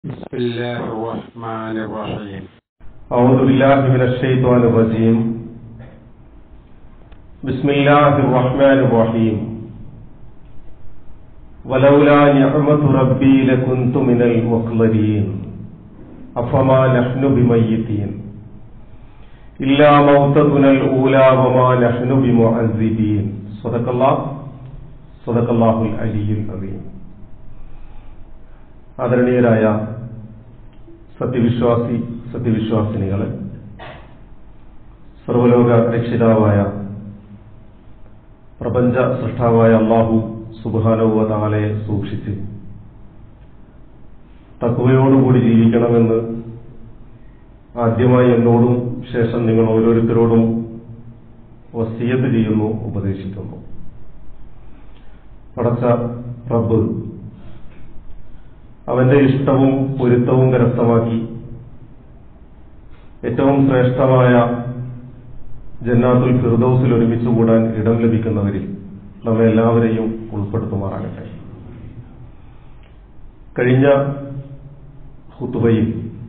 بسم الله الرحمن الرحيم أعوذ بالله من الشيطان الرجيم بسم الله الرحمن الرحيم ولولا نعمة ربي لكنت من المقلدين أفما نحن بميتين إلا موتتنا الأولى وما نحن بمعذبين صدق الله صدق الله العلي العظيم ആദരണീയരായ സത്യവിശ്വാസി സത്യവിശ്വാസിനികളെ സർവലോക രക്ഷിതാവായ പ്രപഞ്ച സൃഷ്ടാവായ അള്ളാഹു സുബാനവുവ താളയെ സൂക്ഷിച്ച് തക്കുവയോടുകൂടി ജീവിക്കണമെന്ന് ആദ്യമായി എന്നോടും ശേഷം നിങ്ങൾ ഓരോരുത്തരോടും വസീയത്ത് ചെയ്യുന്നു ഉപദേശിക്കുന്നു പടച്ച റബ്ബ് അവന്റെ ഇഷ്ടവും പൊരുത്തവും കരസ്ഥമാക്കി ഏറ്റവും ശ്രേഷ്ഠമായ ജന്നാത്തുൽ ഫിർദൌസിൽ ഒരുമിച്ച് കൂടാൻ ഇടം ലഭിക്കുന്നവരിൽ നമ്മെ എല്ലാവരെയും ഉൾപ്പെടുത്തുമാറാകട്ടെ കഴിഞ്ഞ ഹുത്തുബയിൽ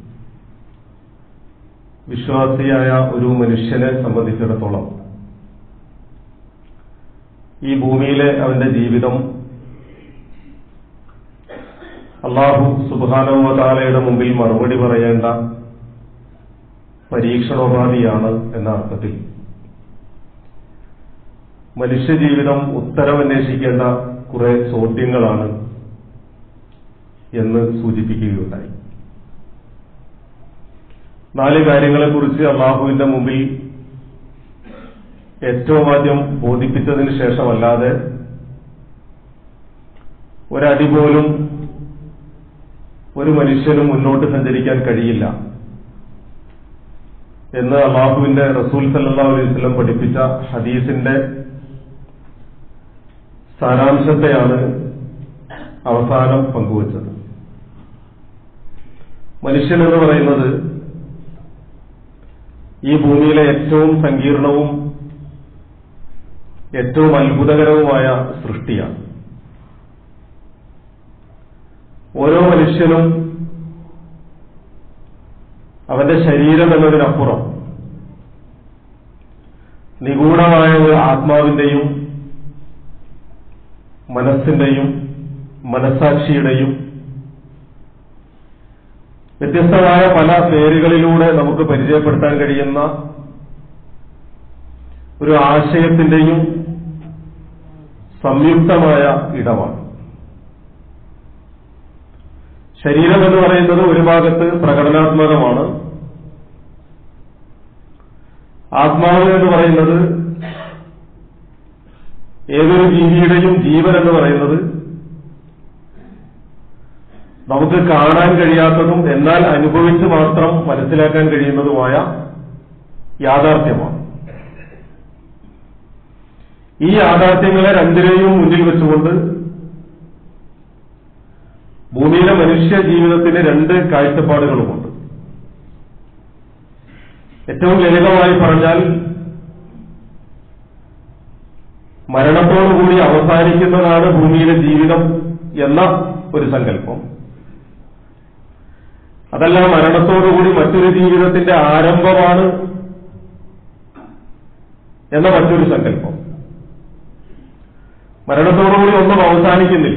വിശ്വാസിയായ ഒരു മനുഷ്യനെ സംബന്ധിച്ചിടത്തോളം ഈ ഭൂമിയിലെ അവന്റെ ജീവിതം അള്ളാഹു സുബാനവതാലയുടെ മുമ്പിൽ മറുപടി പറയേണ്ട പരീക്ഷണോപാധിയാണ് എന്ന അർത്ഥത്തിൽ മനുഷ്യജീവിതം ഉത്തരമന്വേഷിക്കേണ്ട കുറെ ചോദ്യങ്ങളാണ് എന്ന് സൂചിപ്പിക്കുകയുണ്ടായി നാല് കാര്യങ്ങളെക്കുറിച്ച് അള്ളാഹുവിന്റെ മുമ്പിൽ ഏറ്റവും ആദ്യം ബോധിപ്പിച്ചതിന് ശേഷമല്ലാതെ ഒരടി പോലും ഒരു മനുഷ്യനും മുന്നോട്ട് സഞ്ചരിക്കാൻ കഴിയില്ല എന്ന് അള്ളാഹുവിന്റെ റസൂൽ സല്ലാ അലൈഹി സ്വലം പഠിപ്പിച്ച ഹദീസിന്റെ സാരാംശത്തെയാണ് അവസാനം പങ്കുവച്ചത് മനുഷ്യൻ എന്ന് പറയുന്നത് ഈ ഭൂമിയിലെ ഏറ്റവും സങ്കീർണവും ഏറ്റവും അത്ഭുതകരവുമായ സൃഷ്ടിയാണ് ഓരോ മനുഷ്യനും അവന്റെ ശരീരം എന്നതിനപ്പുറം നിഗൂഢമായ ഒരു ആത്മാവിന്റെയും മനസ്സിന്റെയും മനസാക്ഷിയുടെയും വ്യത്യസ്തമായ പല പേരുകളിലൂടെ നമുക്ക് പരിചയപ്പെടുത്താൻ കഴിയുന്ന ഒരു ആശയത്തിന്റെയും സംയുക്തമായ ഇടമാണ് ശരീരം എന്ന് പറയുന്നത് ഒരു ഭാഗത്ത് പ്രകടനാത്മകമാണ് ആത്മാവ് എന്ന് പറയുന്നത് ഏതൊരു ജീവിയുടെയും ജീവൻ എന്ന് പറയുന്നത് നമുക്ക് കാണാൻ കഴിയാത്തതും എന്നാൽ അനുഭവിച്ച് മാത്രം മനസ്സിലാക്കാൻ കഴിയുന്നതുമായ യാഥാർത്ഥ്യമാണ് ഈ യാഥാർത്ഥ്യങ്ങളെ രണ്ടിനെയും മുന്നിൽ വെച്ചുകൊണ്ട് ഭൂമിയിലെ മനുഷ്യ ജീവിതത്തിന് രണ്ട് കാഴ്ചപ്പാടുകളുമുണ്ട് ഏറ്റവും ലളിതമായി പറഞ്ഞാൽ മരണത്തോടുകൂടി അവസാനിക്കുന്നതാണ് ഭൂമിയിലെ ജീവിതം എന്ന ഒരു സങ്കല്പം അതല്ല മരണത്തോടുകൂടി മറ്റൊരു ജീവിതത്തിന്റെ ആരംഭമാണ് എന്ന മറ്റൊരു സങ്കല്പം മരണത്തോടുകൂടി ഒന്നും അവസാനിക്കുന്നില്ല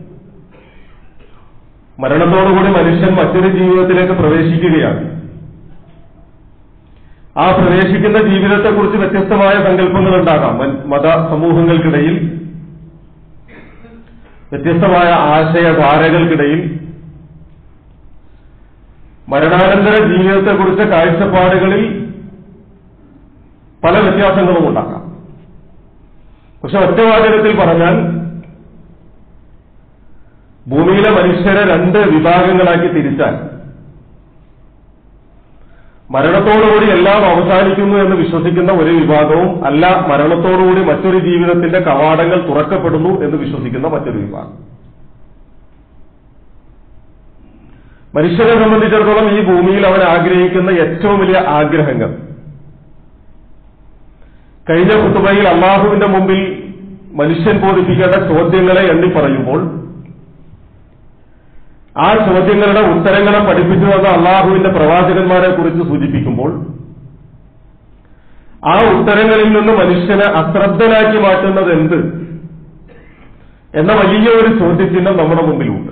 മരണത്തോടുകൂടി മനുഷ്യൻ മറ്റൊരു ജീവിതത്തിലേക്ക് പ്രവേശിക്കുകയാണ് ആ പ്രവേശിക്കുന്ന ജീവിതത്തെക്കുറിച്ച് വ്യത്യസ്തമായ സങ്കല്പങ്ങൾ ഉണ്ടാകാം മത സമൂഹങ്ങൾക്കിടയിൽ വ്യത്യസ്തമായ ആശയധാരകൾക്കിടയിൽ മരണാനന്തര ജീവിതത്തെക്കുറിച്ച് കാഴ്ചപ്പാടുകളിൽ പല വ്യത്യാസങ്ങളും ഉണ്ടാക്കാം പക്ഷെ ഒറ്റവാചകത്തിൽ പറഞ്ഞാൽ ഭൂമിയിലെ മനുഷ്യരെ രണ്ട് വിഭാഗങ്ങളാക്കി തിരിച്ചാൽ മരണത്തോടുകൂടി എല്ലാം അവസാനിക്കുന്നു എന്ന് വിശ്വസിക്കുന്ന ഒരു വിഭാഗവും അല്ല മരണത്തോടുകൂടി മറ്റൊരു ജീവിതത്തിന്റെ കവാടങ്ങൾ തുറക്കപ്പെടുന്നു എന്ന് വിശ്വസിക്കുന്ന മറ്റൊരു വിഭാഗം മനുഷ്യരെ സംബന്ധിച്ചിടത്തോളം ഈ ഭൂമിയിൽ അവൻ ആഗ്രഹിക്കുന്ന ഏറ്റവും വലിയ ആഗ്രഹങ്ങൾ കഴിഞ്ഞ കുത്തുബയിൽ അള്ളാഹുവിന്റെ മുമ്പിൽ മനുഷ്യൻ ബോധിപ്പിക്കേണ്ട ചോദ്യങ്ങളെ എണ്ണി പറയുമ്പോൾ ആ ചോദ്യങ്ങളുടെ ഉത്തരങ്ങളെ പഠിപ്പിച്ചു വന്ന അള്ളാഹുവിന്റെ പ്രവാചകന്മാരെ കുറിച്ച് സൂചിപ്പിക്കുമ്പോൾ ആ ഉത്തരങ്ങളിൽ നിന്ന് മനുഷ്യനെ അശ്രദ്ധനാക്കി മാറ്റുന്നത് എന്ത് എന്ന വലിയ ഒരു ചോദ്യചിഹ്നം നമ്മുടെ മുമ്പിലുണ്ട്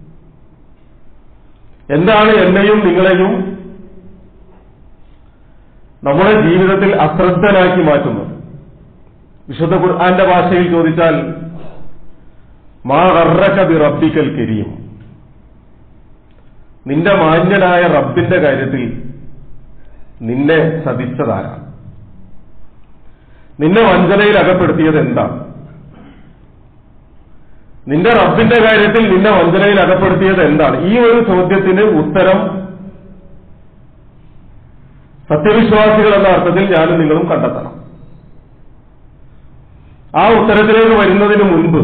എന്താണ് എന്നെയും നിങ്ങളെയും നമ്മുടെ ജീവിതത്തിൽ അശ്രദ്ധനാക്കി മാറ്റുന്നത് വിശുദ്ധ ഖുർആന്റെ ഭാഷയിൽ ചോദിച്ചാൽ മാ ററക്ക ബി റബ്ബിക്കൽ കരീം നിന്റെ മാന്യനായ റബ്ബിന്റെ കാര്യത്തിൽ നിന്നെ ചതിച്ചതാരാണ് നിന്നെ വഞ്ചനയിൽ അകപ്പെടുത്തിയത് എന്താണ് നിന്റെ റബ്ബിന്റെ കാര്യത്തിൽ നിന്നെ വഞ്ചനയിൽ അകപ്പെടുത്തിയത് എന്താണ് ഈ ഒരു ചോദ്യത്തിന് ഉത്തരം സത്യവിശ്വാസികൾ എന്ന അർത്ഥത്തിൽ ഞാനും നിങ്ങളും കണ്ടെത്തണം ആ ഉത്തരത്തിലേക്ക് വരുന്നതിന് മുൻപ്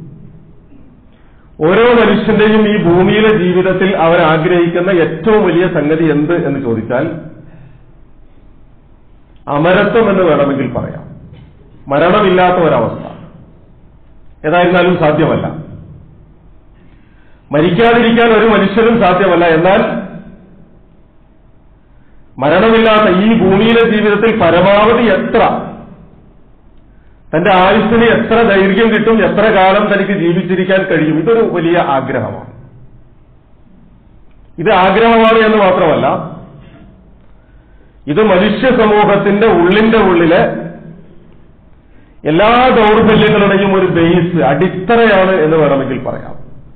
ഓരോ മനുഷ്യന്റെയും ഈ ഭൂമിയിലെ ജീവിതത്തിൽ അവർ ആഗ്രഹിക്കുന്ന ഏറ്റവും വലിയ സംഗതി എന്ത് എന്ന് ചോദിച്ചാൽ അമരത്വം എന്ന് വേണമെങ്കിൽ പറയാം മരണമില്ലാത്ത ഒരവസ്ഥ ഏതായിരുന്നാലും സാധ്യമല്ല മരിക്കാതിരിക്കാൻ ഒരു മനുഷ്യനും സാധ്യമല്ല എന്നാൽ മരണമില്ലാത്ത ഈ ഭൂമിയിലെ ജീവിതത്തിൽ പരമാവധി എത്ര തന്റെ ആയുസ്സിന് എത്ര ദൈർഘ്യം കിട്ടും എത്ര കാലം തനിക്ക് ജീവിച്ചിരിക്കാൻ കഴിയും ഇതൊരു വലിയ ആഗ്രഹമാണ് ഇത് ആഗ്രഹമാണ് എന്ന് മാത്രമല്ല ഇത് മനുഷ്യ സമൂഹത്തിന്റെ ഉള്ളിന്റെ ഉള്ളിലെ എല്ലാ ദൗർബല്യങ്ങളുടെയും ഒരു ബേസ് അടിത്തറയാണ് എന്ന് വേണമെങ്കിൽ പറയാം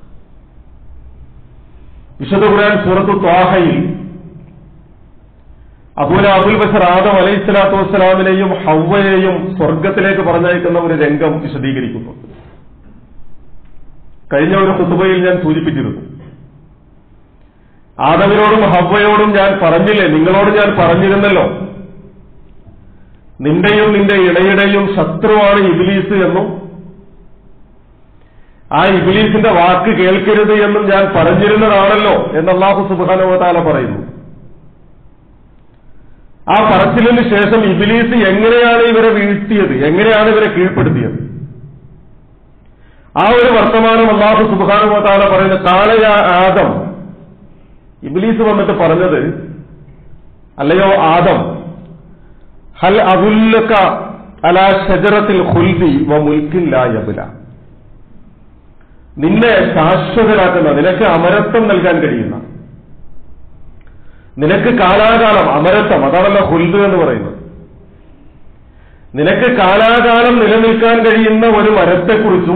വിശുദ്ധ ഖുർആൻ സൂറത്തു ത്വാഹയിൽ അബൂല അബുൽ ബഷർ ആദം അലൈഹി സ്വലാത്തു വസ്സലാമിനെയും ഹവ്വയെയും സ്വർഗത്തിലേക്ക് പറഞ്ഞയക്കുന്ന ഒരു രംഗം വിശദീകരിക്കുന്നു കഴിഞ്ഞ ഒരു കുത്തുബയിൽ ഞാൻ സൂചിപ്പിച്ചിരുന്നു ആദമിനോടും ഹവ്വയോടും ഞാൻ പറഞ്ഞില്ലേ നിങ്ങളോട് ഞാൻ പറഞ്ഞിരുന്നല്ലോ നിന്റെയും നിന്റെ ഇടയുടെയും ശത്രുവാണ് ഇബിലീസ് എന്നും ആ ഇബിലീസിന്റെ വാക്ക് കേൾക്കരുത് എന്നും ഞാൻ പറഞ്ഞിരുന്നതാണല്ലോ എന്ന് അള്ളാഹു സുബാനോതാല പറയുന്നു ആ പറച്ചിലിന് ശേഷം ഇബിലീസ് എങ്ങനെയാണ് ഇവരെ വീഴ്ത്തിയത് എങ്ങനെയാണ് ഇവരെ കീഴ്പ്പെടുത്തിയത് ആ ഒരു വർത്തമാനം അള്ളാഹു സുബാനുമതാല പറയുന്നത് കാളയ ആദം ഇബിലീസ് വന്നിട്ട് പറഞ്ഞത് അല്ലയോ ആദം ഹൽ അബുല്ലക്ക അലാ ഷജറത്തിൽ ഹുൽദി വ മുൽക്കിൻ ലാ യബുല നിന്നെ ശാശ്വതനാക്കുന്ന നിനക്ക് അമരത്വം നൽകാൻ കഴിയുന്ന നിനക്ക് കാലാകാലം അമരത്വം അതാണല്ലോ ഹുൽദ് എന്ന് പറയുന്നത് നിനക്ക് കാലാകാലം നിലനിൽക്കാൻ കഴിയുന്ന ഒരു മരത്തെക്കുറിച്ചും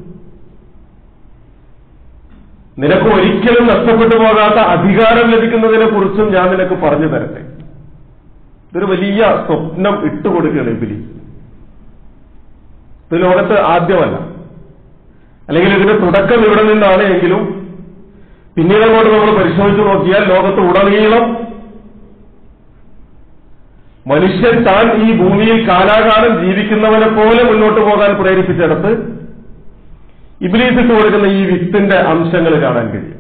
നിനക്ക് ഒരിക്കലും നഷ്ടപ്പെട്ടു പോകാത്ത അധികാരം ലഭിക്കുന്നതിനെ കുറിച്ചും ഞാൻ നിനക്ക് പറഞ്ഞു തരട്ടെ ഇതൊരു വലിയ സ്വപ്നം ഇട്ടുകൊടുക്കുകയാണ് ഇബിലി ഇത് ലോകത്ത് ആദ്യമല്ല അല്ലെങ്കിൽ ഇതിന്റെ തുടക്കം ഇവിടെ നിന്നാണ് എങ്കിലും പിന്നീട് അങ്ങോട്ട് നമ്മൾ പരിശോധിച്ചു നോക്കിയാൽ ലോകത്ത് ഉടനീളം മനുഷ്യൻ താൻ ഈ ഭൂമിയിൽ കാലാകാലം ജീവിക്കുന്നവനെ പോലെ മുന്നോട്ട് പോകാൻ പ്രേരിപ്പിച്ചിടത്ത് ഇബിലീസ് ഇട്ട് കൊടുക്കുന്ന ഈ വിത്തിന്റെ അംശങ്ങൾ കാണാൻ കഴിയും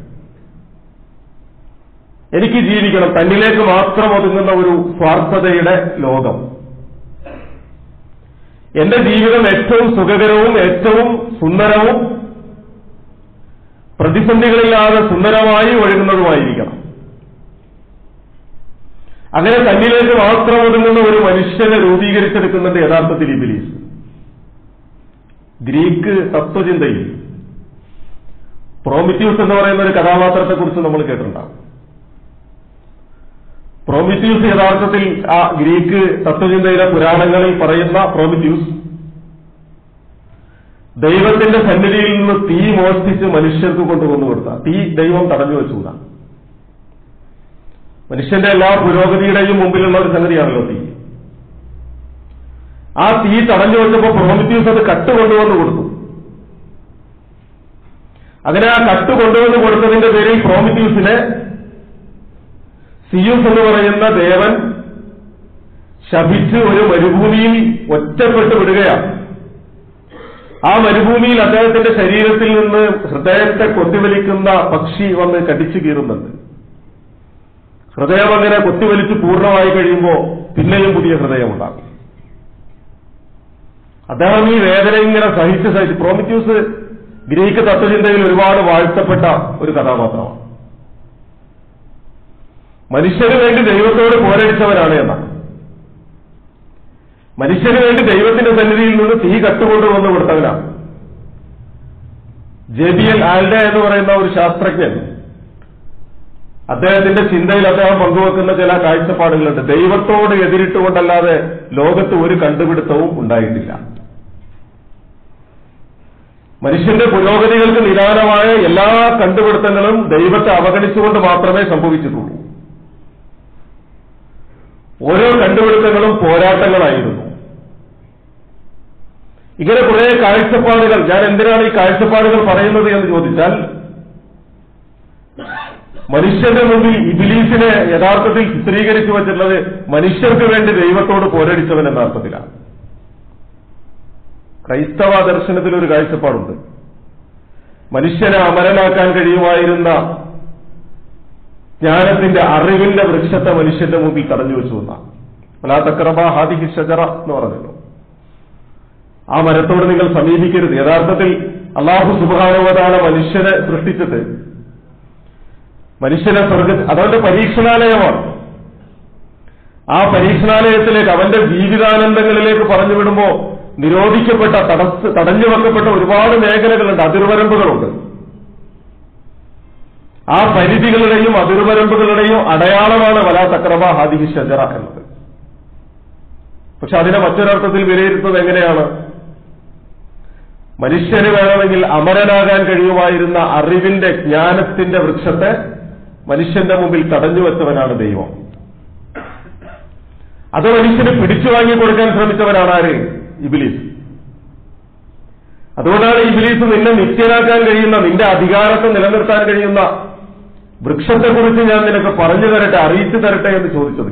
എനിക്ക് ജീവിക്കണം തന്നിലേക്ക് മാത്രം ഒതുങ്ങുന്ന ഒരു സ്വാർത്ഥതയുടെ ലോകം എന്റെ ജീവിതം ഏറ്റവും സുഖകരവും ഏറ്റവും സുന്ദരവും പ്രതിസന്ധികളില്ലാതെ സുന്ദരമായി ഒഴുകുന്നതുമായിരിക്കണം അങ്ങനെ തന്നിലേക്ക് മാത്രം ഒതുങ്ങുന്ന ഒരു മനുഷ്യനെ രൂപീകരിച്ചെടുക്കുന്നുണ്ട് യഥാർത്ഥത്തിൽ ഇബിലീസ് ഗ്രീക്ക് തത്വചിന്തയിൽ പ്രോമിറ്റ്യൂസ് എന്ന് പറയുന്ന ഒരു കഥാപാത്രത്തെക്കുറിച്ച് നമ്മൾ കേട്ടിട്ടുണ്ടാകും പ്രോമിറ്റ്യൂസ് യഥാർത്ഥത്തിൽ ആ ഗ്രീക്ക് തത്വചിന്തയിലെ പുരാണങ്ങളിൽ പറയുന്ന പ്രോമിറ്റ്യൂസ് ദൈവത്തിന്റെ സന്നിധിയിൽ നിന്ന് തീ മോഷ്ടിച്ച് മനുഷ്യർക്ക് കൊണ്ടുവന്നു കൊടുത്ത തീ ദൈവം തടഞ്ഞു വെച്ചുകൂടാ മനുഷ്യന്റെ എല്ലാ പുരോഗതിയുടെയും മുമ്പിലുള്ള ഒരു സംഗതിയാണല്ലോ തീ ആ തീ തടഞ്ഞു വെച്ചപ്പോ പ്രോമിറ്റ്യൂസ് അത് കട്ട് കൊണ്ടുവന്ന് കൊടുത്തു അങ്ങനെ ആ കട്ട് കൊണ്ടുവന്ന് കൊടുത്തതിന്റെ പേരിൽ പ്രോമിറ്റ്യൂസിനെ സിയൂസ് എന്ന് പറയുന്ന ദേവൻ ശപിച്ച് ഒരു മരുഭൂമിയിൽ ഒറ്റപ്പെട്ട് വിടുകയാണ് ആ മരുഭൂമിയിൽ അദ്ദേഹത്തിന്റെ ശരീരത്തിൽ നിന്ന് ഹൃദയത്തെ കൊത്തിവലിക്കുന്ന പക്ഷി വന്ന് കടിച്ചു കീറുന്നുണ്ട് ഹൃദയം അങ്ങനെ കൊത്തിവലിച്ച് പൂർണ്ണമായി കഴിയുമ്പോൾ പിന്നെയും പുതിയ ഹൃദയമുണ്ടാകും അദ്ദേഹം ഈ വേദന ഇങ്ങനെ സഹിച്ച് സഹിച്ച് പ്രോമിറ്റ്യൂസ് ഗ്രീക്ക് തത്വചിന്തയിൽ ഒരുപാട് വാഴ്ത്തപ്പെട്ട ഒരു കഥാപാത്രമാണ് മനുഷ്യന് വേണ്ടി ദൈവത്തോട് പോരടിച്ചവനാണ് എന്നാണ് മനുഷ്യന് വേണ്ടി ദൈവത്തിന്റെ സന്നിധിയിൽ നിന്ന് തീ കട്ടുകൊണ്ടുവന്ന് കൊടുത്തവനാണ് ജെ ബി എൽ ആൽഡെ എന്ന് പറയുന്ന ഒരു ശാസ്ത്രജ്ഞൻ അദ്ദേഹത്തിന്റെ ചിന്തയിൽ അദ്ദേഹം പങ്കുവെക്കുന്ന ചില കാഴ്ചപ്പാടുകളുണ്ട് ദൈവത്തോട് എതിരിട്ടുകൊണ്ടല്ലാതെ ലോകത്ത് ഒരു കണ്ടുപിടുത്തവും ഉണ്ടായിട്ടില്ല മനുഷ്യന്റെ പുരോഗതികൾക്ക് നിദാനമായ എല്ലാ കണ്ടുപിടുത്തങ്ങളും ദൈവത്തെ അവഗണിച്ചുകൊണ്ട് മാത്രമേ സംഭവിച്ചിട്ടുള്ളൂ ഓരോ കണ്ടുപിടുത്തങ്ങളും പോരാട്ടങ്ങളായിരുന്നു ഇങ്ങനെ കുറെ കാഴ്ചപ്പാടുകൾ ഞാൻ എന്തിനാണ് ഈ കാഴ്ചപ്പാടുകൾ പറയുന്നത് എന്ന് ചോദിച്ചാൽ മനുഷ്യന്റെ മുമ്പിൽ ഇബിലീസിനെ യഥാർത്ഥത്തിൽ ചിത്രീകരിച്ചു വച്ചിട്ടുള്ളത് മനുഷ്യർക്ക് വേണ്ടി ദൈവത്തോട് പോരടിച്ചവൻ എന്ന അർത്ഥത്തിലാണ് ക്രൈസ്തവ ദർശനത്തിൽ ഒരു കാഴ്ചപ്പാടുണ്ട് മനുഷ്യനെ അമരനാക്കാൻ കഴിയുമായിരുന്ന ജ്ഞാനത്തിന്റെ അറിവിന്റെ വൃക്ഷത്തെ മനുഷ്യന്റെ മുമ്പിൽ തടഞ്ഞു വെച്ചു എന്നാണ് അലാ തക്രബ ഹാദിഹി ഷജറ എന്ന് പറഞ്ഞല്ലോ ആ മരത്തോട് നിങ്ങൾ സമീപിക്കരുത് യഥാർത്ഥത്തിൽ അള്ളാഹു സുബാനുവതാണ് മനുഷ്യനെ സൃഷ്ടിച്ചത് മനുഷ്യനെ സ്വർഗ അതവന്റെ പരീക്ഷണാലയമാണ് ആ പരീക്ഷണാലയത്തിലേക്ക് അവന്റെ ജീവിതാനന്ദങ്ങളിലേക്ക് പറഞ്ഞു വിടുമ്പോ നിരോധിക്കപ്പെട്ട തടസ് തടഞ്ഞു വെക്കപ്പെട്ട ഒരുപാട് മേഖലകളുണ്ട് അതിർവരമ്പുകളുണ്ട് ആ പരിധികളുടെയും അതിർവരമ്പുകളുടെയും അടയാളമാണ് വലാ തക്രബ ഹാദിഹി ഷജറ എന്നത് പക്ഷെ അതിനെ മറ്റൊരർത്ഥത്തിൽ വിലയിരുത്തുന്നത് എങ്ങനെയാണ് മനുഷ്യന് വേണമെങ്കിൽ അമരനാകാൻ കഴിയുമായിരുന്ന അറിവിന്റെ ജ്ഞാനത്തിന്റെ വൃക്ഷത്തെ മനുഷ്യന്റെ മുമ്പിൽ തടഞ്ഞു വെച്ചവനാണ് ദൈവം അത് മനുഷ്യന് പിടിച്ചു വാങ്ങി കൊടുക്കാൻ ശ്രമിച്ചവനാണ് ആര് ഇബിലീസ് അതുകൊണ്ടാണ് ഇബിലീസ് നിന്നെ നിത്യനാക്കാൻ കഴിയുന്ന നിന്റെ അധികാരത്തെ നിലനിർത്താൻ കഴിയുന്ന വൃക്ഷത്തെക്കുറിച്ച് ഞാൻ നിനക്ക് പറഞ്ഞു തരട്ടെ അറിയിച്ചു തരട്ടെ എന്ന് ചോദിച്ചത്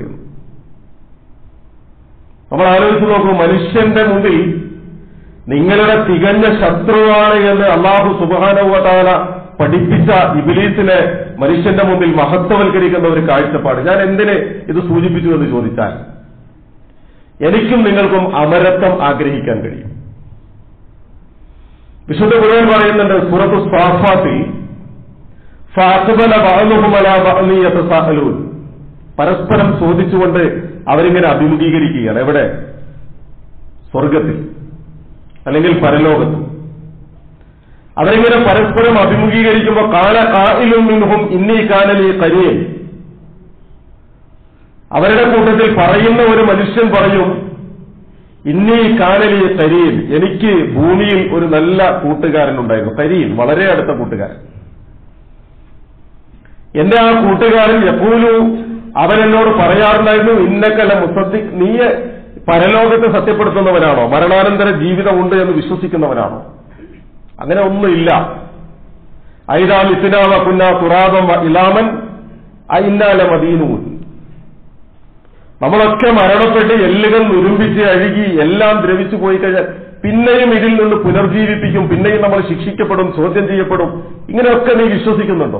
നമ്മൾ ആലോചിച്ച് നോക്കൂ മനുഷ്യന്റെ മുമ്പിൽ നിങ്ങളുടെ തികഞ്ഞ ശത്രുവാണ് എന്ന് അള്ളാഹു സുബാനുവതാല പഠിപ്പിച്ച ഇബിലീസിനെ മനുഷ്യന്റെ മുമ്പിൽ മഹത്വവൽക്കരിക്കുന്ന ഒരു കാഴ്ചപ്പാട് ഞാൻ എന്തിന് ഇത് സൂചിപ്പിച്ചു എന്ന് ചോദിച്ചാൽ എനിക്കും നിങ്ങൾക്കും അമരത്വം ആഗ്രഹിക്കാൻ കഴിയും വിശുദ്ധ ഗുരുവൻ പറയുന്നുണ്ട് സുറത്ത് സ്വാഫാത്തിൽ ഫാസുബല ബഅലുഹുമല ബഅലിയത്ത് സഅലൂൻ പരസ്പരം ചോദിച്ചുകൊണ്ട് അവരിങ്ങനെ അഭിമുഖീകരിക്കുകയാണ് എവിടെ സ്വർഗത്തിൽ അല്ലെങ്കിൽ പരലോകത്ത് അവരിങ്ങനെ പരസ്പരം അഭിമുഖീകരിക്കുമ്പോൾ കാല കായിലും മിൻഹും ഇന്നീ കാനലി കരിയൻ അവരുടെ കൂട്ടത്തിൽ പറയുന്ന ഒരു മനുഷ്യൻ പറയും ഇന്നീ കാനലി കരിയൻ എനിക്ക് ഭൂമിയിൽ ഒരു നല്ല കൂട്ടുകാരനുണ്ടായിരുന്നു കരിയൻ വളരെ അടുത്ത കൂട്ടുകാരൻ എന്റെ ആ കൂട്ടുകാരൻ എപ്പോഴും അവനെന്നോട് പറയാറുണ്ടായിരുന്നു ഇന്നക്കല്ല മുസദ്ദി നീ പരലോകത്തെ സത്യപ്പെടുത്തുന്നവനാണോ മരണാനന്തര ജീവിതമുണ്ട് എന്ന് വിശ്വസിക്കുന്നവനാണോ അങ്ങനെ ഒന്നുമില്ല ഐതാൽ ഇത്തിനാവ കുന്ന തുറാദം ഇലാമൻ ഇന്നാല മദീനൂൻ നമ്മളൊക്കെ മരണപ്പെട്ട് എല്ലുകൾ നുരുമ്പിച്ച് അഴുകി എല്ലാം ദ്രവിച്ചു പോയി കഴിഞ്ഞാൽ പിന്നെയും ഇതിൽ നിന്ന് പുനർജീവിപ്പിക്കും പിന്നെയും നമ്മൾ ശിക്ഷിക്കപ്പെടും ചോദ്യം ചെയ്യപ്പെടും ഇങ്ങനെയൊക്കെ നീ വിശ്വസിക്കുന്നുണ്ടോ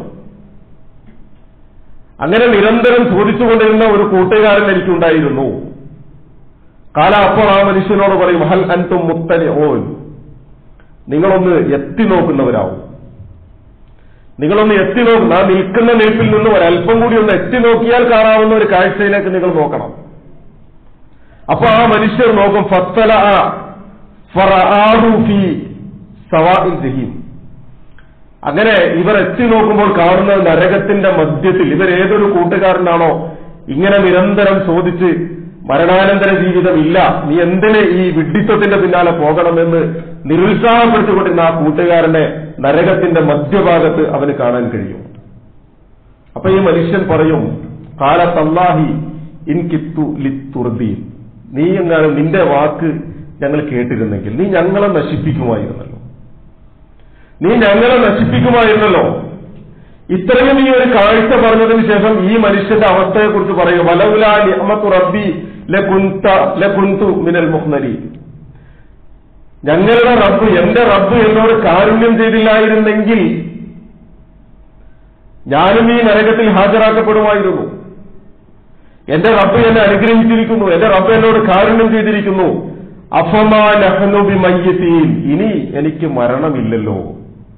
അങ്ങനെ നിരന്തരം ചോദിച്ചുകൊണ്ടിരുന്ന ഒരു കൂട്ടുകാരൻ എനിക്കുണ്ടായിരുന്നു കാല അപ്പോൾ ആ മനുഷ്യനോട് പറയും ഹൽ അൻതും മുത്തനെ ഓൻ നിങ്ങളൊന്ന് എത്തി നോക്കുന്നവരാവും നിങ്ങളൊന്ന് എത്തി നോക്കുന്ന ആ നിൽക്കുന്ന നിൽപ്പിൽ നിന്ന് ഒരല്പം കൂടി ഒന്ന് എത്തി നോക്കിയാൽ കാണാവുന്ന ഒരു കാഴ്ചയിലേക്ക് നിങ്ങൾ നോക്കണം അപ്പൊ ആ മനുഷ്യർ നോക്കും ഫത്തല ഫി സവാഇൽ ജഹീം അങ്ങനെ ഇവർ എത്തി നോക്കുമ്പോൾ കാണുന്നത് നരകത്തിന്റെ മധ്യത്തിൽ ഇവർ ഏതൊരു കൂട്ടുകാരനാണോ ഇങ്ങനെ നിരന്തരം ചോദിച്ച് മരണാനന്തര ജീവിതം ഇല്ല നീ എന്തിന് ഈ വിഡ്ഢിത്വത്തിന്റെ പിന്നാലെ പോകണമെന്ന് നിരുത്സാഹപ്പെടുത്തിക്കൊണ്ടിരുന്ന ആ കൂട്ടുകാരനെ നരകത്തിന്റെ മധ്യഭാഗത്ത് അവന് കാണാൻ കഴിയും അപ്പൊ ഈ മനുഷ്യൻ പറയും കാലത്തല്ലാഹി ഇൻ കിത്തു ലിത്തുർദീൻ നീ എങ്ങാനും നിന്റെ വാക്ക് ഞങ്ങൾ കേട്ടിരുന്നെങ്കിൽ നീ ഞങ്ങളെ നശിപ്പിക്കുമായിരുന്നല്ലോ നീ ഞങ്ങളെ നശിപ്പിക്കുമായിരുന്നല്ലോ ഇത്രയും ഈ ഒരു കാഴ്ച പറഞ്ഞതിന് ശേഷം ഈ മനുഷ്യന്റെ അവസ്ഥയെക്കുറിച്ച് പറയും വലവുലാ നിഅമത്തു റബ്ബി ലകുന്ത ലകുന്തു മിനൽ മുഹ്നലി ഞങ്ങളുടെ റബ്ബ് എന്റെ റബ്ബ് എന്നോട് കാരുണ്യം ചെയ്തില്ലായിരുന്നെങ്കിൽ ഞാനും ഈ നരകത്തിൽ ഹാജരാക്കപ്പെടുമായിരുന്നു എന്റെ റബ്ബ് എന്നെ അനുഗ്രഹിച്ചിരിക്കുന്നു എന്റെ റബ്ബ് എന്നോട് കാരുണ്യം ചെയ്തിരിക്കുന്നു അഫമാനഹനുബി മയ്യത്തീൻ ഇനി എനിക്ക് മരണമില്ലല്ലോ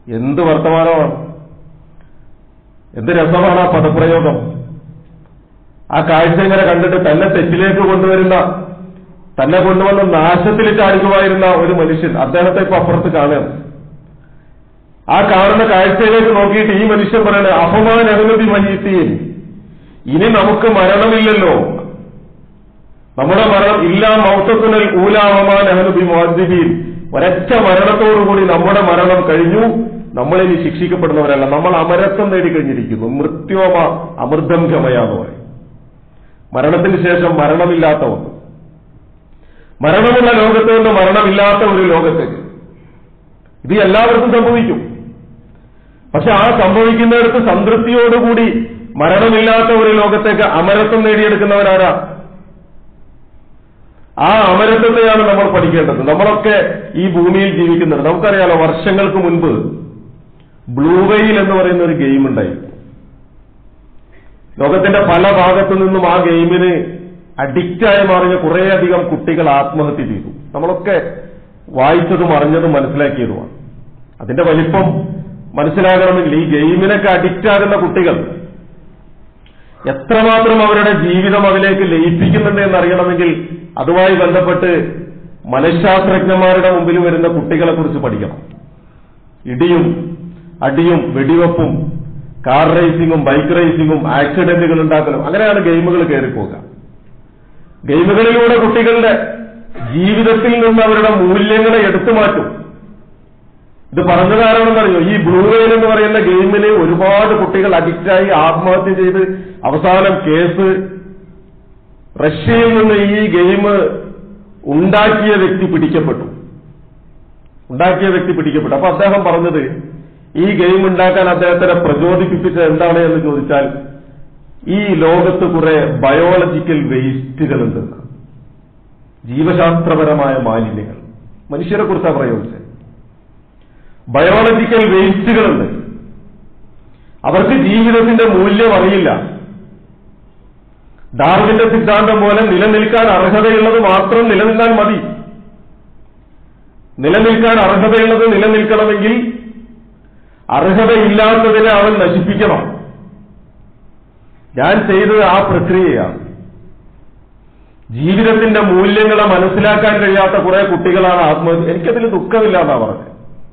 എന്ത് വർത്തമാനമാണ് എന്ത് രസമാണ് ആ പദപ്രയോഗം ആ കാഴ്ച ഇങ്ങനെ കണ്ടിട്ട് തന്നെ തെറ്റിലേക്ക് കൊണ്ടുവരുന്ന തന്നെ കൊണ്ടുവന്ന് നാശത്തിൽ ചാടിക്കുമായിരുന്ന ഒരു മനുഷ്യൻ അദ്ദേഹത്തെ ഇപ്പൊ അപ്പുറത്ത് കാണുകയാണ് ആ കാണുന്ന കാഴ്ചയിലേക്ക് നോക്കിയിട്ട് ഈ മനുഷ്യൻ പറയണേ അപമാൻ അനുമതി മഹീത്തിയിൽ ഇനി നമുക്ക് മരണമില്ലല്ലോ നമ്മുടെ മരണം ഇല്ലാ മൗത്തത്തുനൽ ഊലാവമാൻ അനുമതി മോദ്ദിബീൻ ഒരൊറ്റ മരണത്തോടുകൂടി നമ്മുടെ മരണം കഴിഞ്ഞു നമ്മളിനി ശിക്ഷിക്കപ്പെടുന്നവരല്ല നമ്മൾ അമരത്വം നേടിക്കഴിഞ്ഞിരിക്കുന്നു മൃത്യോമ അമൃതം ഗമയാന്ന് പറയും മരണത്തിന് ശേഷം മരണമില്ലാത്ത ഒന്ന് മരണമുള്ള ലോകത്ത് നിന്ന് മരണമില്ലാത്ത ഒരു ലോകത്തേക്ക് ഇത് എല്ലാവർക്കും സംഭവിക്കും പക്ഷെ ആ സംഭവിക്കുന്നിടത്ത് സംതൃപ്തിയോടുകൂടി മരണമില്ലാത്ത ഒരു ലോകത്തേക്ക് അമരത്വം നേടിയെടുക്കുന്നവരാരാ ആ അമരത്വത്തെയാണ് നമ്മൾ പഠിക്കേണ്ടത് നമ്മളൊക്കെ ഈ ഭൂമിയിൽ ജീവിക്കുന്നുണ്ട് നമുക്കറിയാലോ വർഷങ്ങൾക്ക് മുൻപ് ബ്ലൂ വെയിൽ എന്ന് പറയുന്ന ഒരു ഗെയിം ഉണ്ടായിരുന്നു ലോകത്തിന്റെ പല ഭാഗത്തു നിന്നും ആ ഗെയിമിന് അഡിക്റ്റായി മാറിയ കുറേയധികം കുട്ടികൾ ആത്മഹത്യ ചെയ്തു നമ്മളൊക്കെ വായിച്ചതും അറിഞ്ഞതും മനസ്സിലാക്കിയതുമാണ് അതിന്റെ വലിപ്പം മനസ്സിലാകണമെങ്കിൽ ഈ ഗെയിമിനൊക്കെ അഡിക്റ്റ് ആകുന്ന കുട്ടികൾ എത്രമാത്രം അവരുടെ ജീവിതം അതിലേക്ക് ലയിപ്പിക്കുന്നുണ്ട് എന്നറിയണമെങ്കിൽ അതുമായി ബന്ധപ്പെട്ട് മനഃശാസ്ത്രജ്ഞന്മാരുടെ മുമ്പിൽ വരുന്ന കുട്ടികളെ കുറിച്ച് പഠിക്കണം ഇടിയും അടിയും വെടിവെപ്പും കാർ റേസിംഗും ബൈക്ക് റേസിംഗും ആക്സിഡന്റുകൾ ഉണ്ടാക്കലും അങ്ങനെയാണ് ഗെയിമുകൾ കയറിപ്പോകുക ഗെയിമുകളിലൂടെ കുട്ടികളുടെ ജീവിതത്തിൽ നിന്ന് അവരുടെ മൂല്യങ്ങളെ എടുത്തു മാറ്റും ഇത് പറഞ്ഞു കാരണമെന്നറിയോ ഈ ബ്ലൂ വെയിൽ എന്ന് പറയുന്ന ഗെയിമിന് ഒരുപാട് കുട്ടികൾ അഡിക്റ്റായി ആത്മഹത്യ ചെയ്ത് അവസാനം കേസ് റഷ്യയിൽ നിന്ന് ഈ ഗെയിം ഉണ്ടാക്കിയ വ്യക്തി പിടിക്കപ്പെട്ടു ഉണ്ടാക്കിയ വ്യക്തി പിടിക്കപ്പെട്ടു അപ്പൊ അദ്ദേഹം പറഞ്ഞത് ഈ ഗെയിം ഉണ്ടാക്കാൻ അദ്ദേഹത്തിനെ പ്രചോദിപ്പിച്ചത് എന്താണ് എന്ന് ചോദിച്ചാൽ ഈ ലോകത്ത് കുറെ ബയോളജിക്കൽ വേസ്റ്റുകളുണ്ട് ജീവശാസ്ത്രപരമായ മാലിന്യങ്ങൾ മനുഷ്യരെ കുറിച്ചാണ് പ്രയോഗിച്ചത് ബയോളജിക്കൽ വേസ്റ്റുകളുണ്ട് അവർക്ക് ജീവിതത്തിന്റെ മൂല്യം അറിയില്ല ഡാർവിന്റെ സിദ്ധാന്തം പോലെ നിലനിൽക്കാൻ അർഹതയുള്ളത് മാത്രം നിലനിന്നാൽ മതി നിലനിൽക്കാൻ അർഹതയുള്ളത് നിലനിൽക്കണമെങ്കിൽ അർഹതയില്ലാത്തതിനെ അവൻ നശിപ്പിക്കണം ഞാൻ ചെയ്തത് ആ പ്രക്രിയയാണ് ജീവിതത്തിന്റെ മൂല്യങ്ങളെ മനസ്സിലാക്കാൻ കഴിയാത്ത കുറെ കുട്ടികളാണ് ആത്മഹത്യ എനിക്കതിൽ ദുഃഖമില്ല എന്നാ പറഞ്ഞത്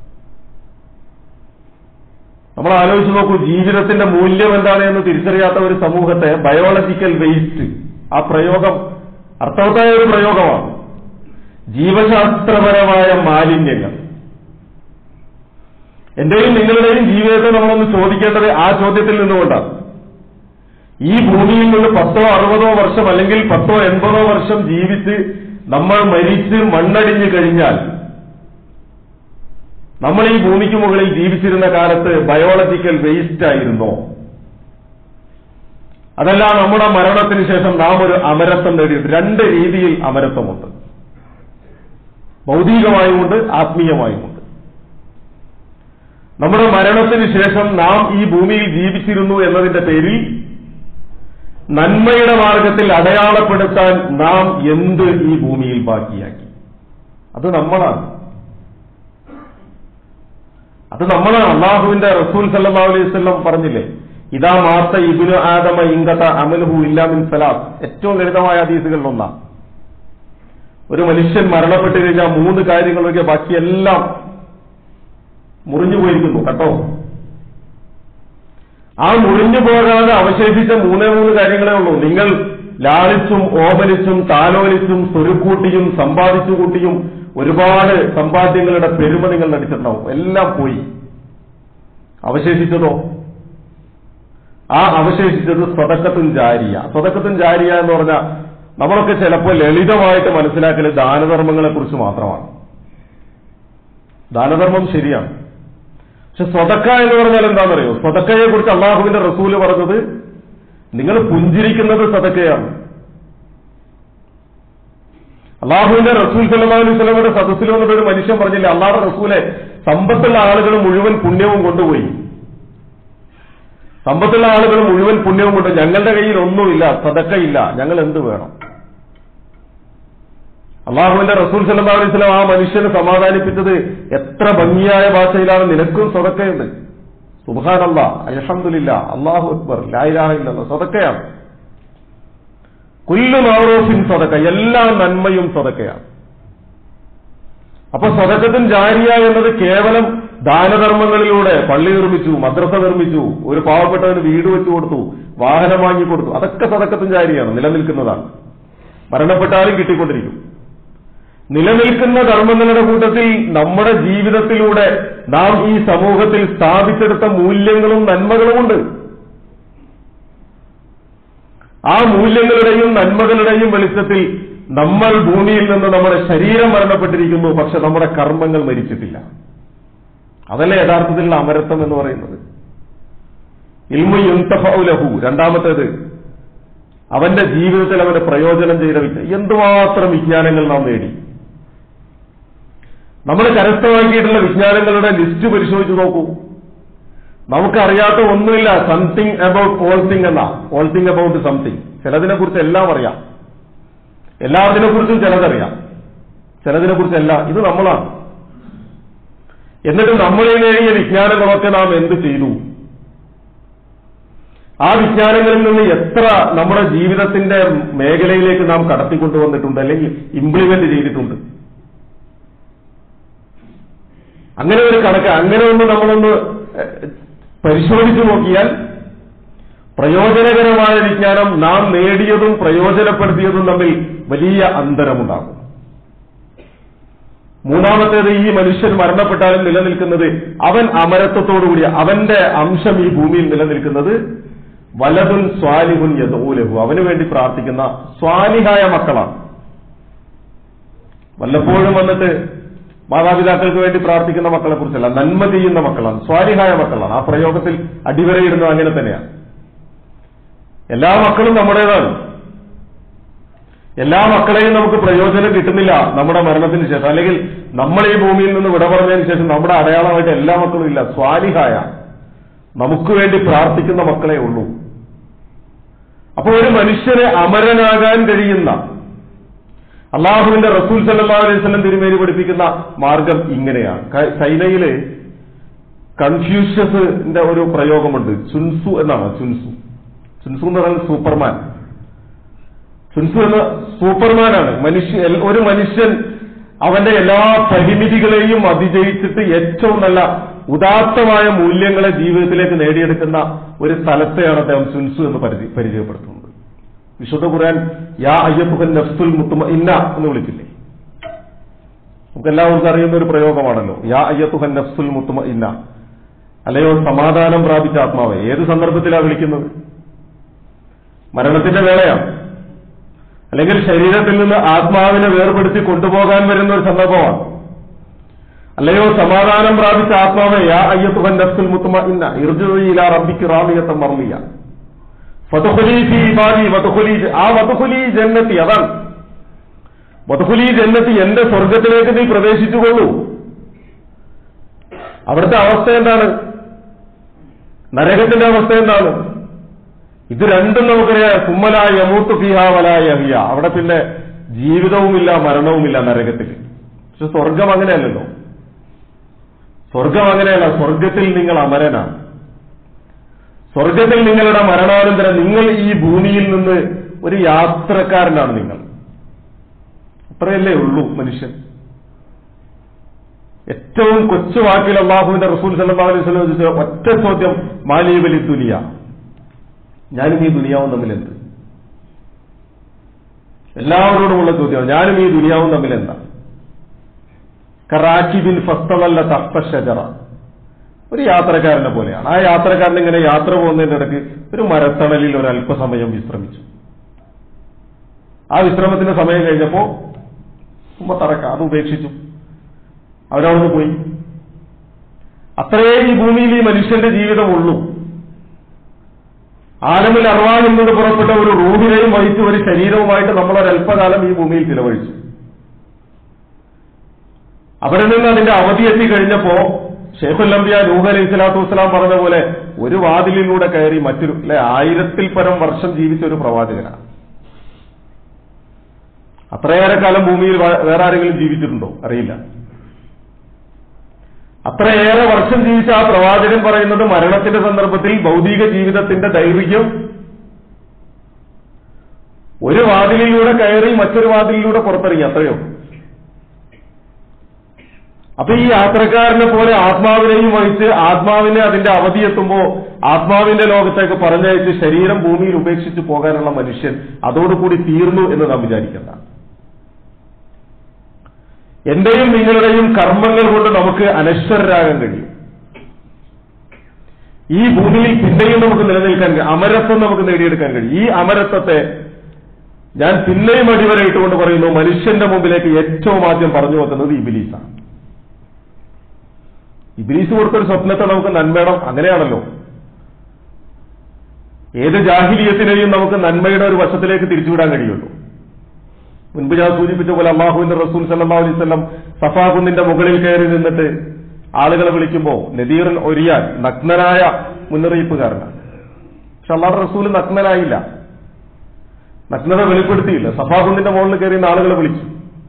നമ്മൾ ആലോചിച്ച് നോക്കൂ ജീവിതത്തിന്റെ മൂല്യം എന്താണ് എന്ന് തിരിച്ചറിയാത്ത ഒരു സമൂഹത്തെ ബയോളജിക്കൽ വേസ്റ്റ് ആ പ്രയോഗം അർത്ഥവത്തായ ഒരു പ്രയോഗമാണ് ജീവശാസ്ത്രപരമായ മാലിന്യങ്ങൾ എന്റെയും നിങ്ങളുടെയും ജീവിതത്തെ നമ്മളൊന്ന് ചോദിക്കേണ്ടത് ആ ചോദ്യത്തിൽ നിന്നുകൊണ്ടാണ് ഈ ഭൂമിയിൽ നിന്ന് പത്തോ അറുപതോ വർഷം അല്ലെങ്കിൽ പത്തോ എൺപതോ വർഷം ജീവിച്ച് നമ്മൾ മരിച്ച് മണ്ണടിഞ്ഞു കഴിഞ്ഞാൽ നമ്മൾ ഈ ഭൂമിക്ക് മുകളിൽ ജീവിച്ചിരുന്ന കാലത്ത് ബയോളജിക്കൽ വേസ്റ്റ് ആയിരുന്നോ അതല്ല നമ്മുടെ മരണത്തിന് ശേഷം നാം ഒരു അമരത്വം നേടിയിട്ട് രണ്ട് രീതിയിൽ അമരത്വമുണ്ട് ഭൗതികമായുമുണ്ട് ആത്മീയമായുമുണ്ട് നമ്മുടെ മരണത്തിന് ശേഷം നാം ഈ ഭൂമിയിൽ ജീവിച്ചിരുന്നു എന്നതിന്റെ പേരിൽ നന്മയുടെ മാർഗത്തിൽ അടയാളപ്പെടുത്താൻ നാം എന്ത് ഈ ഭൂമിയിൽ ബാക്കിയാക്കി അത് നമ്മളാണ് അത് നമ്മളാണ് അള്ളാഹുവിന്റെ റസൂൽ സല്ലാ അലൈഹി സ്വല്ലം പറഞ്ഞില്ലേ ഇതാ മാത്ത ഇബിനു ആദമ ഇങ്കത അമലുഹു ഇല്ലാമിൻ സലാത്ത് ഏറ്റവും ലളിതമായ ഹദീസുകളിൽ ഒന്നാണ് ഒരു മനുഷ്യൻ മരണപ്പെട്ടു കഴിഞ്ഞാൽ മൂന്ന് കാര്യങ്ങളൊക്കെ ബാക്കിയെല്ലാം മുറിഞ്ഞു പോയിരിക്കുന്നു കേട്ടോ ആ മുറിഞ്ഞു പോകാതെ അവശേഷിച്ച മൂന്നേ മൂന്ന് കാര്യങ്ങളേ ഉള്ളൂ നിങ്ങൾ ലാളിച്ചും ഓപലിച്ചും താലോലിച്ചും സ്വരുക്കൂട്ടിയും സമ്പാദിച്ചു കൂട്ടിയും ഒരുപാട് സമ്പാദ്യങ്ങളുടെ പെരുമ നിങ്ങൾ നടിച്ചിട്ടുണ്ടാവും എല്ലാം പോയി അവശേഷിച്ചതോ ആ അവശേഷിച്ചത് സ്വതക്കത്തും ജാരിയ സ്വതക്കത്തും ജാരിയ എന്ന് പറഞ്ഞാൽ നമ്മളൊക്കെ ചിലപ്പോൾ ലളിതമായിട്ട് മനസ്സിലാക്കൽ ദാനധർമ്മങ്ങളെ കുറിച്ച് മാത്രമാണ് ദാനധർമ്മം ശരിയാണ് പക്ഷെ സ്വതക്ക എന്ന് പറഞ്ഞാൽ എന്താണെന്നറിയോ സ്വതക്കയെ കുറിച്ച് അള്ളാഹുവിന്റെ റസൂല് പറഞ്ഞത് നിങ്ങൾ പുഞ്ചിരിക്കുന്നത് സതക്കയാണ് അള്ളാഹുവിന്റെ റസൂൽ സല്ലാ അലൈഹി സ്വലമയുടെ സദസ്സിൽ വന്നിട്ട് ഒരു മനുഷ്യൻ പറഞ്ഞില്ല അള്ളാഹുടെ റസൂലെ സമ്പത്തുള്ള ആളുകൾ മുഴുവൻ പുണ്യവും കൊണ്ടുപോയി സമ്പത്തുള്ള ആളുകൾ മുഴുവൻ പുണ്യവും കൊണ്ട് ഞങ്ങളുടെ കയ്യിൽ ഒന്നുമില്ല സതക്കയില്ല ഞങ്ങൾ എന്ത് വേണം അള്ളാഹുവിന്റെ റസൂൽ സല്ലാ അലൈഹി സ്വലം ആ മനുഷ്യനെ സമാധാനിപ്പിച്ചത് എത്ര ഭംഗിയായ ഭാഷയിലാണ് നിനക്കും സ്വതക്കയുണ്ട് സുബാനല്ല അലഹമില്ല അള്ളാഹു അക്ബർ ലായിലാഹില്ല സ്വതക്കയാണ് കുല്ലു മാറോഫിൻ സ്വതക്ക എല്ലാ നന്മയും സ്വതക്കയാണ് അപ്പൊ സ്വതക്കത്തിൻ ജാരിയ എന്നത് കേവലം ദാനധർമ്മങ്ങളിലൂടെ പള്ളി നിർമ്മിച്ചു മദ്രസ നിർമ്മിച്ചു ഒരു പാവപ്പെട്ടവന് വീട് വെച്ചു കൊടുത്തു വാഹനം വാങ്ങിക്കൊടുത്തു അതൊക്കെ സ്വതക്കത്തിൻ ജാരിയാണ് നിലനിൽക്കുന്നതാണ് മരണപ്പെട്ടാലും കിട്ടിക്കൊണ്ടിരിക്കും നിലനിൽക്കുന്ന ധർമ്മങ്ങളുടെ കൂട്ടത്തിൽ നമ്മുടെ ജീവിതത്തിലൂടെ നാം ഈ സമൂഹത്തിൽ സ്ഥാപിച്ചെടുത്ത മൂല്യങ്ങളും നന്മകളുമുണ്ട് ആ മൂല്യങ്ങളുടെയും നന്മകളുടെയും വെളിച്ചത്തിൽ നമ്മൾ ഭൂമിയിൽ നിന്ന് നമ്മുടെ ശരീരം മരണപ്പെട്ടിരിക്കുന്നു പക്ഷെ നമ്മുടെ കർമ്മങ്ങൾ മരിച്ചിട്ടില്ല അതല്ലേ യഥാർത്ഥത്തിലുള്ള അമരത്വം എന്ന് പറയുന്നത് ഇൽമു യുന്തഫൗലഹു രണ്ടാമത്തേത് അവന്റെ ജീവിതത്തിൽ അവന്റെ പ്രയോജനം ചെയ്ത വിജ്ഞ- എന്തുമാത്രം വിജ്ഞാനങ്ങൾ നാം നേടി നമ്മൾ കരസ്ഥമാക്കിയിട്ടുള്ള വിജ്ഞാനങ്ങളുടെ ലിസ്റ്റ് പരിശോധിച്ച് നോക്കൂ നമുക്കറിയാത്ത ഒന്നുമില്ല സംതിങ് അബൌട്ട് ഓൾ തിങ് എന്ന ഓൾ തിങ് അബൌട്ട് സംതിങ് ചിലതിനെ കുറിച്ച് എല്ലാം അറിയാം എല്ലാത്തിനെ കുറിച്ചും ചിലതറിയാം ചിലതിനെ കുറിച്ച് എല്ലാം ഇത് നമ്മളാണ് എന്നിട്ട് നമ്മളെ നേടിയ വിജ്ഞാനങ്ങളൊക്കെ നാം എന്ത് ചെയ്തു ആ വിജ്ഞാനങ്ങളിൽ നിന്ന് എത്ര നമ്മുടെ ജീവിതത്തിന്റെ മേഖലയിലേക്ക് നാം കടത്തിക്കൊണ്ടുവന്നിട്ടുണ്ട് അല്ലെങ്കിൽ ഇംപ്ലിമെന്റ് ചെയ്തിട്ടുണ്ട് അങ്ങനെ ഒരു കണക്ക് അങ്ങനെ ഒന്ന് നമ്മളൊന്ന് ഏഹ്, പരിശോധിച്ചു നോക്കിയാൽ പ്രയോജനകരമായ വിജ്ഞാനം നാം നേടിയതും പ്രയോജനപ്പെടുത്തിയതും തമ്മിൽ വലിയ അന്തരമുണ്ടാകും മൂന്നാമത്തേത് ഈ മനുഷ്യൻ മരണപ്പെട്ടാലും നിലനിൽക്കുന്നത് അവൻ അമരത്വത്തോടുകൂടി അവന്റെ അംശം ഈ ഭൂമിയിൽ നിലനിൽക്കുന്നത് വലതുൻ സ്വാലിഹുൻ യദൂലഹു അവന് വേണ്ടി പ്രാർത്ഥിക്കുന്ന സ്വാലിഹായ മക്കളാണ് വല്ലപ്പോഴും വന്നിട്ട് മാതാപിതാക്കൾക്ക് വേണ്ടി പ്രാർത്ഥിക്കുന്ന മക്കളെ കുറിച്ചല്ല നന്മ ചെയ്യുന്ന മക്കളാണ് സ്വാലിഹായ മക്കളാണ് ആ പ്രയോഗത്തിൽ അടിവരയിടുന്നത് അങ്ങനെ തന്നെയാണ് എല്ലാ മക്കളും നമ്മുടേതാണ് എല്ലാ മക്കളെയും നമുക്ക് പ്രയോജനം കിട്ടുന്നില്ല നമ്മുടെ മരണത്തിന് ശേഷം അല്ലെങ്കിൽ നമ്മൾ ഈ ഭൂമിയിൽ നിന്ന് വിട പറഞ്ഞതിന് ശേഷം നമ്മുടെ അടയാളമായിട്ട് എല്ലാ മക്കളും ഇല്ല സ്വാലിഹായ നമുക്ക് വേണ്ടി പ്രാർത്ഥിക്കുന്ന മക്കളെ ഉള്ളൂ അപ്പോൾ ഒരു മനുഷ്യനെ അമരനാകാൻ കഴിയുന്ന അള്ളാഹുവിന്റെ റസൂൽ സല്ലാ അലൈഹി സ്വലം തിരുമേനി പഠിപ്പിക്കുന്ന മാർഗം ഇങ്ങനെയാണ് ക- ചൈനയില് കൺഫ്യൂഷ്യസിന്റെ ഒരു പ്രയോഗമുണ്ട് ചുൻസു എന്നാണ് ചുൻസു ചുൻസു എന്ന് പറയുന്നത് സൂപ്പർമാൻ ചുൻസു എന്ന സൂപ്പർമാനാണ് മനുഷ്യ എൽ- ഒരു മനുഷ്യൻ അവന്റെ എല്ലാ പരിമിതികളെയും അതിജയിച്ചിട്ട് ഏറ്റവും നല്ല ഉദാത്തമായ മൂല്യങ്ങളെ ജീവിതത്തിലേക്ക് നേടിയെടുക്കുന്ന ഒരു സ്ഥലത്തെയാണ് അദ്ദേഹം ചുൻസു എന്ന് പരിചയ- പരിചയപ്പെടുത്തുന്നത് വിശുദ്ധ ഖുർആൻ യാ അയ്യപ്പുഹൻ നഫ്സുൽ മുത്തുമ ഇന്ന എന്ന് വിളിച്ചില്ലേ നമുക്ക് എല്ലാവർക്കും അറിയുന്ന ഒരു പ്രയോഗമാണല്ലോ യാ അയ്യത്തുഹൻ നഫ്സുൽ മുത്തുമ ഇന്ന അല്ലയോ സമാധാനം പ്രാപിച്ച ആത്മാവെ ഏത് സന്ദർഭത്തിലാണ് വിളിക്കുന്നത് മരണത്തിന്റെ വേളയാണ് അല്ലെങ്കിൽ ശരീരത്തിൽ നിന്ന് ആത്മാവിനെ വേർപെടുത്തി കൊണ്ടുപോകാൻ വരുന്ന ഒരു സന്ദർഭമാണ് അല്ലയോ സമാധാനം പ്രാപിച്ച ആത്മാവെ യാ അയ്യത്തുഹൻ നഫ്സുൽ മുത്തുമ ഇന്ന ഇർജുഇല റബ്ബിക്ക് റാമിയത്തം മർമിയ വധുഹുലി ഫീ ഇബാദി വധുഹുലി ആ വധുഹുലി ജന്നത്തി അതാണ് വധുഹുലി ജന്നത്തി എന്റെ സ്വർഗത്തിലേക്ക് നീ പ്രവേശിച്ചുകൊള്ളൂ അവിടുത്തെ അവസ്ഥ എന്താണ് നരകത്തിന്റെ അവസ്ഥ എന്താണ് ഇത് രണ്ടും നമുക്കറിയാം കുമ്മല യമൂത്ത് ഫിഹ വലായ യഹിയ അവിടെ പിന്നെ ജീവിതവുമില്ല മരണവുമില്ല നരകത്തിൽ പക്ഷെ സ്വർഗം അങ്ങനെയല്ലല്ലോ സ്വർഗം അങ്ങനെയല്ല സ്വർഗത്തിൽ നിങ്ങൾ അമരനാണ് സ്വർഗത്തിൽ നിങ്ങളുടെ മരണാനന്തരം നിങ്ങൾ ഈ ഭൂമിയിൽ നിന്ന് ഒരു യാത്രക്കാരനാണ് നിങ്ങൾ അത്രയല്ലേ ഉള്ളൂ മനുഷ്യൻ ഏറ്റവും കൊച്ചു വാക്കിൽ അള്ളാഹുവിന്റെ റസൂൽ സല്ലല്ലാഹു അലൈഹി വസല്ലം ചോദിച്ച ഒറ്റ ചോദ്യം മാലീബലി ദുനിയ ഞാനും ഈ ദുനിയാവും തമ്മിൽ എന്ത് എല്ലാവരോടുമുള്ള ചോദ്യമാണ് ഞാനും ഈ ദുനിയാവും തമ്മിൽ എന്താ കറാക്കിബിൻ ഫസ്തവല്ല തഹ്ത ഷജറ ഒരു യാത്രക്കാരനെ പോലെയാണ് ആ യാത്രക്കാരൻ ഇങ്ങനെ യാത്ര പോകുന്നതിന്റെ ഇടയ്ക്ക് ഒരു മരത്തണലിൽ ഒരു അല്പസമയം വിശ്രമിച്ചു ആ വിശ്രമത്തിന്റെ സമയം കഴിഞ്ഞപ്പോ ഉമ്മ തറക്ക അത് ഉപേക്ഷിച്ചു അവരവിടുന്ന് പോയി അത്രയേ ഈ ഭൂമിയിൽ ഈ മനുഷ്യന്റെ ജീവിതമുള്ളൂ ആലമിൽ അർവാൻ എന്നത് പുറപ്പെട്ട ഒരു റൂഹിനെയും വഹിച്ച് ഒരു ശരീരവുമായിട്ട് നമ്മൾ ഒരല്പകാലം ഈ ഭൂമിയിൽ ചിലവഴിച്ചു അവിടെ നിന്ന് അതിന്റെ അവധി എത്തി കഴിഞ്ഞപ്പോ ഷെയ്ഖുല്ലംബിയ നൂഹ് അലൈഹി സ്വലാത്തു വസ്സലാം പറഞ്ഞ പോലെ ഒരു വാതിലിലൂടെ കയറി മറ്റൊരു അല്ലെ ആയിരത്തിൽ പരം വർഷം ജീവിച്ച ഒരു പ്രവാചകനാണ് അത്രയേറെ കാലം ഭൂമിയിൽ വ- വേറെ ആരെങ്കിലും ജീവിച്ചിട്ടുണ്ടോ അറിയില്ല അത്രയേറെ വർഷം ജീവിച്ച ആ പ്രവാചകൻ പറയുന്നത് മരണത്തിന്റെ സന്ദർഭത്തിൽ ഭൗതിക ജീവിതത്തിന്റെ ദൈർഘ്യം ഒരു വാതിലിലൂടെ കയറി മറ്റൊരു വാതിലിലൂടെ പുറത്തിറങ്ങി അത്രയോ അപ്പൊ ഈ യാത്രക്കാരനെ പോലെ ആത്മാവിനെയും വഹിച്ച് ആത്മാവിനെ അതിന്റെ അവധി എത്തുമ്പോ ആത്മാവിന്റെ ലോകത്തേക്ക് പറഞ്ഞയച്ച് ശരീരം ഭൂമിയിൽ ഉപേക്ഷിച്ച് പോകാനുള്ള മനുഷ്യൻ അതോടുകൂടി തീർന്നു എന്ന് നാം വിചാരിക്കണ്ട എന്റെയും നിങ്ങളുടെയും കർമ്മങ്ങൾ കൊണ്ട് നമുക്ക് അനശ്വരരാകാൻ കഴിയും ഈ ഭൂമിയിൽ പിന്നെയും നമുക്ക് നിലനിൽക്കാൻ കഴിയും അമരത്വം നമുക്ക് നേടിയെടുക്കാൻ കഴിയും ഈ അമരത്വത്തെ ഞാൻ പിന്നെയും അടിവരയിട്ടുകൊണ്ട് പറയുന്നു മനുഷ്യന്റെ മുമ്പിലേക്ക് ഏറ്റവും ആദ്യം പറഞ്ഞു വെക്കുന്നത് ഇബിലീസാണ് ഇബിലീസ് കൊടുത്തൊരു സ്വപ്നത്തെ നമുക്ക് നന്മയുടെ അങ്ങനെയാണല്ലോ ഏത് ജാഹിലീയത്തിനെയും നമുക്ക് നന്മയുടെ ഒരു വശത്തിലേക്ക് തിരിച്ചുവിടാൻ കഴിയുള്ളൂ മുൻപ് ഞാൻ സൂചിപ്പിച്ച പോലെ അള്ളാഹുവിന്റെ റസൂൽ സല്ലാ അലൈവല്ലം സഫാ കുന്നിന്റെ മുകളിൽ കയറി നിന്നിട്ട് ആളുകളെ വിളിക്കുമ്പോൾ നദീറിൽ ഒരിയാൻ നഗ്നനായ മുന്നറിയിപ്പുകാരനാണ് പക്ഷെ അള്ളാഹു റസൂൽ നഗ്നനായില്ല നഗ്നത വെളിപ്പെടുത്തിയില്ല സഫാ കുന്നിന്റെ മുകളിൽ കയറി ഇന്ന് ആളുകളെ വിളിച്ചു